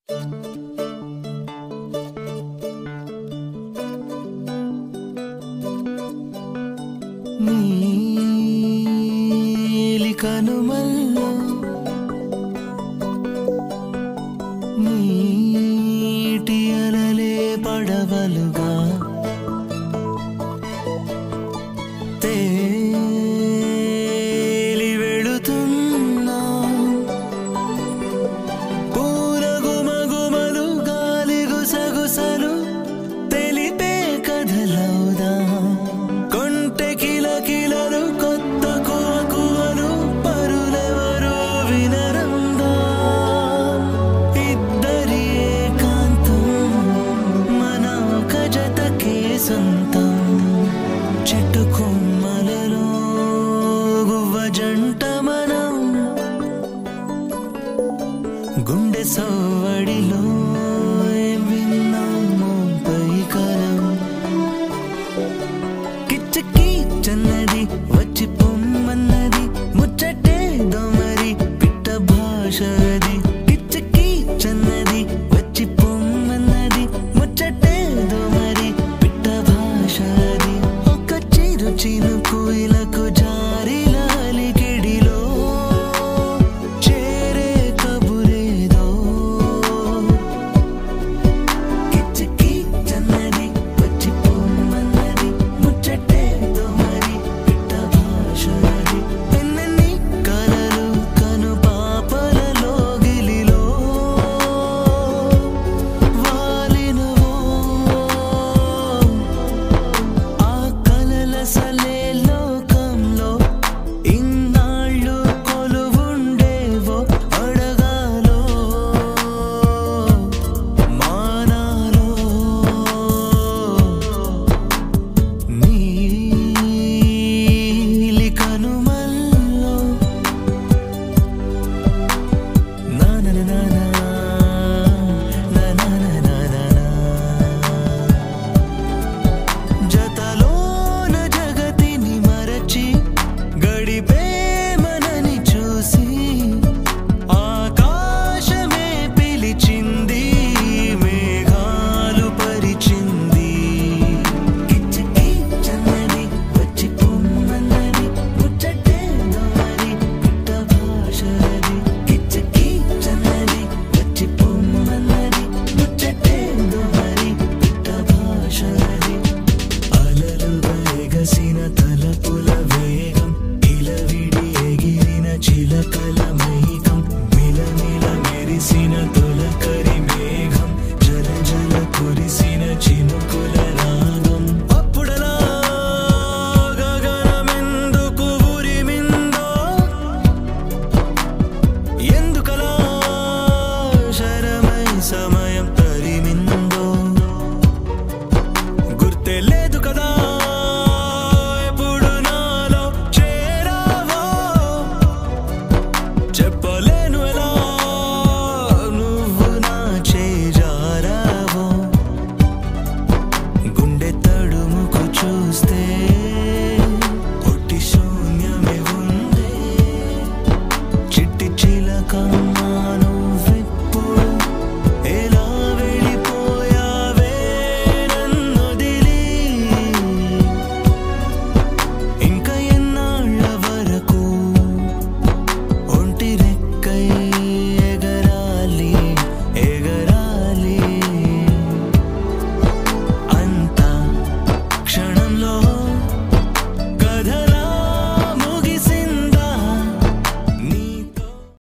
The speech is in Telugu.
నీలి కనుమల్లో నీటి అలలే పడవలుగా తేలి వెళుతున్నా పూల గుమగుమలు గాలి గుసగుసలు తెలిపే కథలవుదా కొంటె కిలకిలలు కొత్త కువకువలు పరులెవరు వినరందా ఇద్దరి ఏకాంతం మన ఒక జతకే సొంతం చెట్టు కొమ్మలలో గువ్వ జంట మనం గుండె సవ్వడిలో ఏం విన్నామో పైకలం కిచ్చకి చన్నది వచ్చి పొమ్మన్నది ముచ్చటే దోమరి పిట్ట భాష